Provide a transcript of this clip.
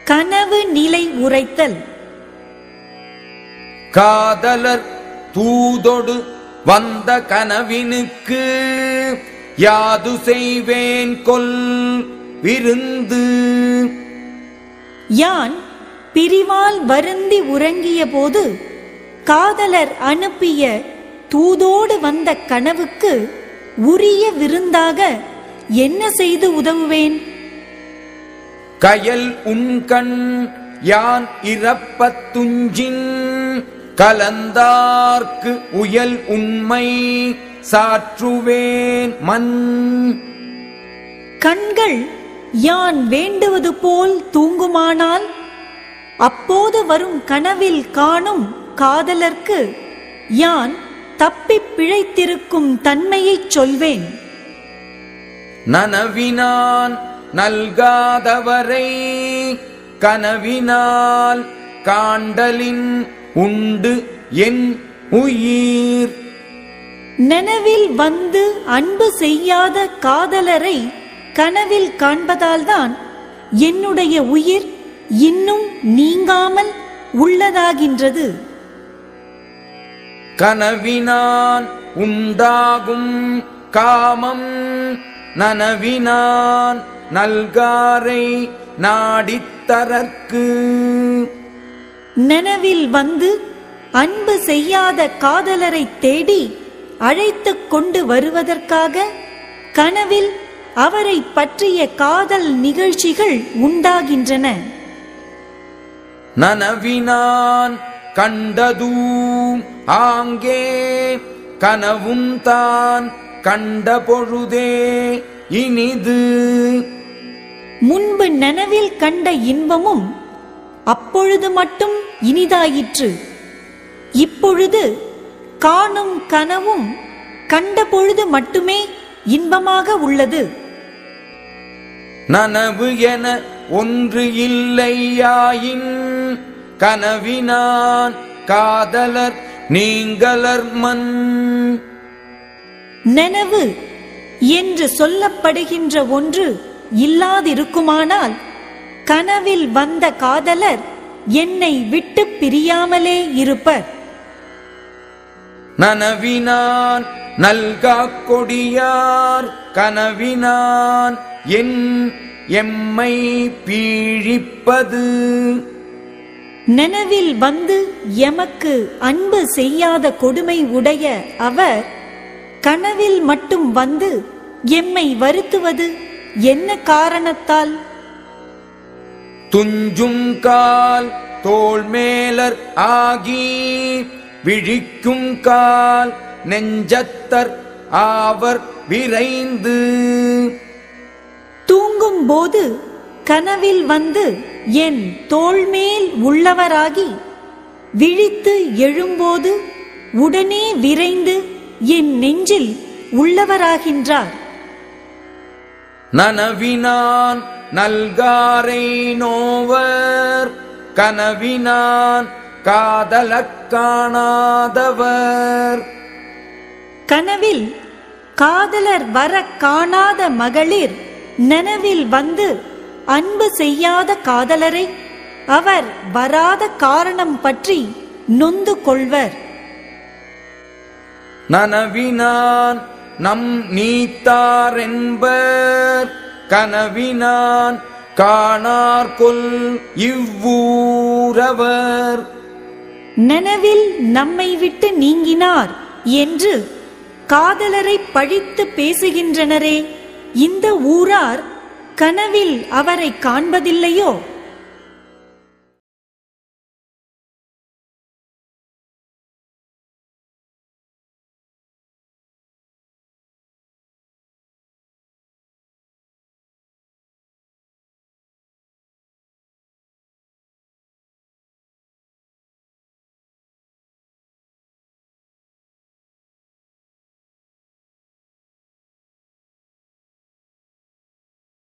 கனவு நிலை உரைத்தல் காதலர் தூதொடு வந்த கனவினுக்கு யாது செய்வேன் கொல் விருந்து யான் பிரிவால் வருந்தி உறங்கிய போது காதலர் அனுப்பிய தூதோடு வந்த கனவுக்கு உரிய விருந்தாக என்ன செய்து உதவுவேன் கயல் உண்கண் யான் இறப்பத் துஞ்சின் கலந்தார்க்கு உயல் உண்மை சாற்றுவேன் மண் கண்கள் யான் வேண்டுவது போல் தூங்குமானால் அப்போது வரும் கனவில் காணும் காதலர்க்கு யான் தப்பிப் பிழைத்திருக்கும் தன்மையைச் சொல்வேன் நனவினான் நல்காதவரை கனவினால் காண்டலின் உண்டு என் உயிர் நனவில் வந்து அன்பு செய்யாத காதலரை கனவில் காண்பதால்தான் என்னுடைய உயிர் இன்னும் நீங்காமல் உள்ளதாகின்றது கனவினான் உண்டாகும் காமம் நனவினான் நல்காரை நாடித்தரற்கு நனவில் வந்து அன்பு செய்யாத காதலரை தேடி அழைத்துக் கொண்டு வருவதற்காக கனவில் அவரை பற்றிய காதல் நிகழ்ச்சிகள் உண்டாகின்றன நனவினான் கண்டதூம் ஆங்கே கனவும் தான் கண்ட பொழுதே இனிது முன்பு நனவில் கண்ட இன்பமும் அப்பொழுது மட்டும் இனிதாயிற்று இப்பொழுது காணும் கனவும் கண்ட பொழுது மட்டுமே இன்பமாக உள்ளது நனவு என ஒன்று இல்லையாயின் கனவினான் காதலர் நீங்களர் மன் நனவு என்று சொல்லப்படுகின்ற ஒன்று இல்லாதிருக்குமானால் கனவில் வந்த காதலர் என்னை விட்டு பிரியாமலே இருப்பர் நனவினான் நல்கா கொடியார் கனவினான் என் எம்மை பீழிப்பது நனவில் வந்து எமக்கு அன்பு செய்யாத கொடுமை உடைய அவர் கனவில் மட்டும் வந்து எம்மை வருத்துவது என்ன காரணத்தால் துஞ்சும் கால் தோள் மேலர் ஆகி விழிக்கும் கால் நெஞ்சத்தர் ஆவர் விரைந்து தூங்கும் போது கனவில் வந்து என் தோள்மேல் உள்ளவராகி விழித்து எழும்போது உடனே விரைந்து என் நெஞ்சில் உள்ளவராகின்றார் நனவினான் நல்காரை நோவர் கனவினான் காதலக் காணாதவர் கனவில் காதலர் வர காணாத மகளிர் நனவில் வந்து அன்பு செய்யாத காதலரை அவர் வராத காரணம் பற்றி நொந்து கொள்வர் நனவினான் நம் நீத்தார் என்பர் கனவினான் காணார்கொல் இவ்வூரவர் நனவில் நம்மை விட்டு நீங்கினார் என்று காதலரை பழித்து பேசுகின்றனரே இந்த ஊரார் கனவில் அவரை காண்பதில்லையோ